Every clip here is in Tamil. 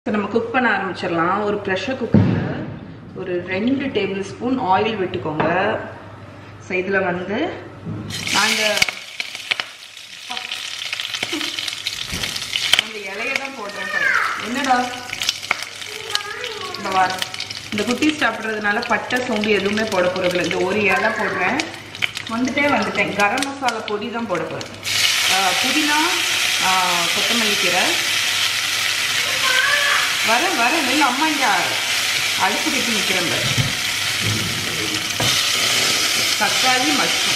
இப்போ நம்ம குக் பண்ண ஆரம்பிச்சிடலாம் ஒரு ப்ரெஷர் குக்கரில் ஒரு ரெண்டு டேபிள் ஸ்பூன் ஆயில் விட்டுக்கோங்க ஸோ இதில் வந்து நான் இந்த அந்த இலைய தான் போடுறேன் பாரு. என்னடா இந்த வார இந்த குட்டீஸ் சாப்பிட்றதுனால பட்டை சோம்பு எதுவுமே போட போகிறதில்ல இந்த ஒரு இலை போடுறேன் வந்துட்டே வந்துட்டேன் கரம் மசாலா பொடி தான் போட போகிறேன் புதினா ஆஹ், கொத்தமல்லி கீரை வர வர இல்லை அம்மா இங்க அடுப்பு கட்டி நிற்கிறேன் பாரு. தக்காளி மஷ்ரூம்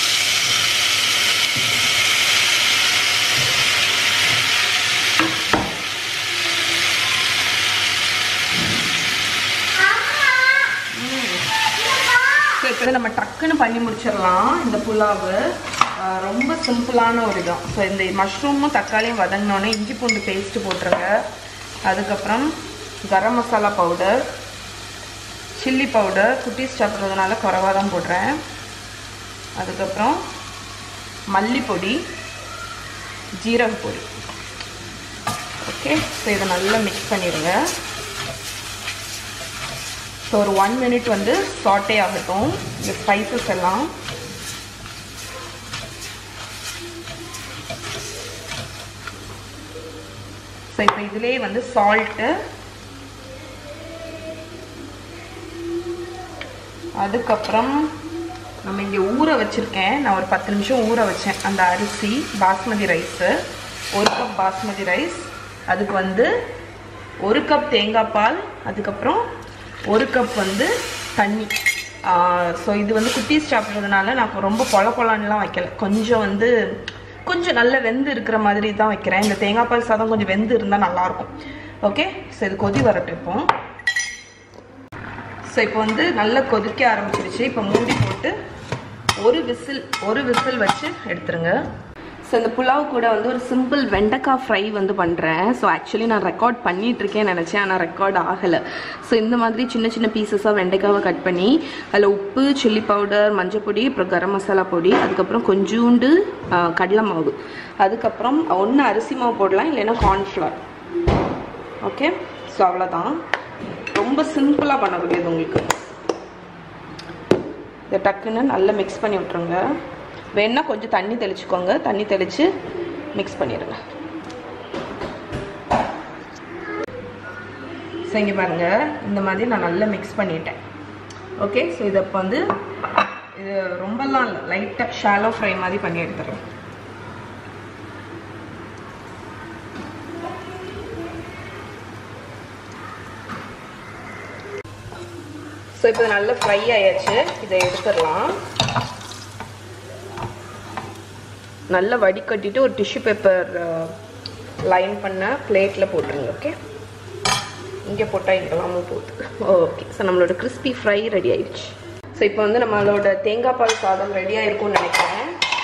ஸோ இப்போ நம்ம டக்குன்னு பண்ணி முடிச்சிடலாம் இந்த புலாவு ஆஹ் ரொம்ப சிம்பிளான ஒரு இதான் ஸோ இந்த மஷ்ரூமும் தக்காளியும் வதங்கினோடனே இஞ்சி பூண்டு பேஸ்ட்டு போட்டுருங்க அதுக்கப்புறம் garam masala powder chilli powder குட்டீஸ் சாப்பிட்றதுனால குறைவாக தான் போடுறேன் அதுக்கப்புறம் மல்லிப்பொடி ஜீரக பொடி ஓகே ஸோ இதை நல்லா மிக்ஸ் பண்ணிடுங்க ஸோ ஒரு ஒன் மினிட் வந்து சாட்டே ஆகட்டும் இந்த ஸ்பைசஸ் எல்லாம் ஸோ இப்போ இதுலேயே வந்து சால்ட்டு அதுக்கப்புறம் நம்ம இங்கே ஊற வச்சுருக்கேன் நான் ஒரு பத்து நிமிஷம் ஊற வச்சேன் அந்த அரிசி பாஸ்மதி ரைஸு ஒரு கப் பாஸ்மதி ரைஸ் அதுக்கு வந்து ஒரு கப் தேங்காய் பால் அதுக்கப்புறம் ஒரு கப் வந்து தண்ணி ஸோ இது வந்து குட்டீஸ் சாப்பிட்றதுனால நான் ரொம்ப பொல பொலான்லாம் வைக்கல கொஞ்சம் வந்து கொஞ்சம் நல்ல வெந்து இருக்கிற மாதிரி தான் வைக்கிறேன் இந்த தேங்காய் பால் சாதம் கொஞ்சம் வெந்து இருந்தால் நல்லாயிருக்கும் ஓகே ஸோ இது கொதி வரட்டும் இப்போ ஸோ இப்போ வந்து நல்லா கொதிக்க ஆரம்பிச்சிருச்சு இப்போ மூடி போட்டு ஒரு விசில் ஒரு விசில் வச்சு எடுத்துருங்க ஸோ இந்த புலாவ் கூட வந்து ஒரு சிம்பிள் வெண்டைக்காய் ஃப்ரை வந்து பண்ணுறேன் ஸோ ஆக்சுவலி நான் ரெக்கார்ட் பண்ணிட்டு இருக்கேன்னு நினச்சேன் ஆனால் ரெக்கார்ட் ஆகலை ஸோ இந்த மாதிரி சின்ன சின்ன பீசஸாக வெண்டைக்காவை கட் பண்ணி அதில் உப்பு சில்லி பவுடர் மஞ்சள் பொடி அப்புறம் கரம் மசாலா பொடி அதுக்கப்புறம் கொஞ்சூண்டு ஆ, கடலை மாவு அதுக்கப்புறம் ஒன்று அரிசி மாவு போடலாம் இல்லைன்னா கார்ன்ஃப்ளவர் ஓகே ஸோ அவ்வளோதான் ரொம்ப சிம்பிளாக பண்ணக்கூடியது உங்களுக்கு இதை டக்குன்னு நல்லா மிக்ஸ் பண்ணி விட்ருங்க வேணா கொஞ்சம் தண்ணி தெளிச்சுக்கோங்க தண்ணி தெளித்து மிக்ஸ் பண்ணிடுங்க ஸோ இங்கே பாருங்க இந்த மாதிரி நான் நல்லா மிக்ஸ் பண்ணிட்டேன் ஓகே ஸோ இதை இப்போ வந்து இது ரொம்பலாம் இல்லை லைட்டாக ஷாலோ ஃப்ரை மாதிரி பண்ணி எடுத்துடுறேன் ஸோ இப்போ இது நல்லா ஃப்ரை ஆயாச்சு இதை எடுத்துடலாம் நல்லா வடிகட்டிட்டு ஒரு டிஷ்யூ பேப்பர் லைன் பண்ண பிளேட்டில் போட்டுருங்க ஓகே இங்கே போட்டால் இங்கெல்லாமும் போகுது ஓகே ஸோ நம்மளோட கிறிஸ்பி ஃப்ரை ரெடி ஆயிடுச்சு ஸோ இப்போ வந்து நம்மளோட தேங்காய் பால் சாதம் ரெடி ஆயிருக்கும்னு நினைக்கிறேன்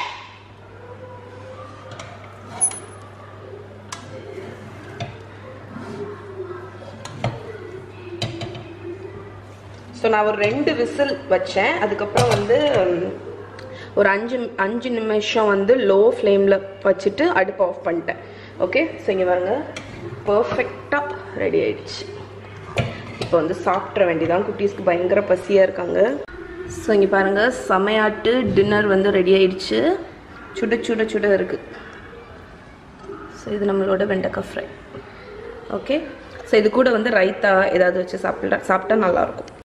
ஸோ நான் ஒரு ரெண்டு விசில் வச்சேன் அதுக்கப்புறம் வந்து ம், ஒரு அஞ்சு அஞ்சு நிமிஷம் வந்து லோ ஃப்ளேமில் வச்சுட்டு அடுப்பு ஆஃப் பண்ணிட்டேன் ஓகே ஸோ இங்கே பாருங்க பர்ஃபெக்டாக ரெடி ஆயிடுச்சு இப்போ வந்து சாப்பிட்ற வேண்டியதான் குட்டீஸ்க்கு பயங்கர பசியாக இருக்காங்க ஸோ இங்கே பாருங்கள் செமையாட்டு டின்னர் வந்து ரெடி ஆயிடுச்சு சுட சுட சுட இருக்குது ஸோ இது நம்மளோட வெண்டைக்காய் ஃப்ரை ஓகே ஸோ இது கூட வந்து ரைத்தா ஏதாவது வச்சு சாப்பிட்டா சாப்பிட்டா நல்லாயிருக்கும்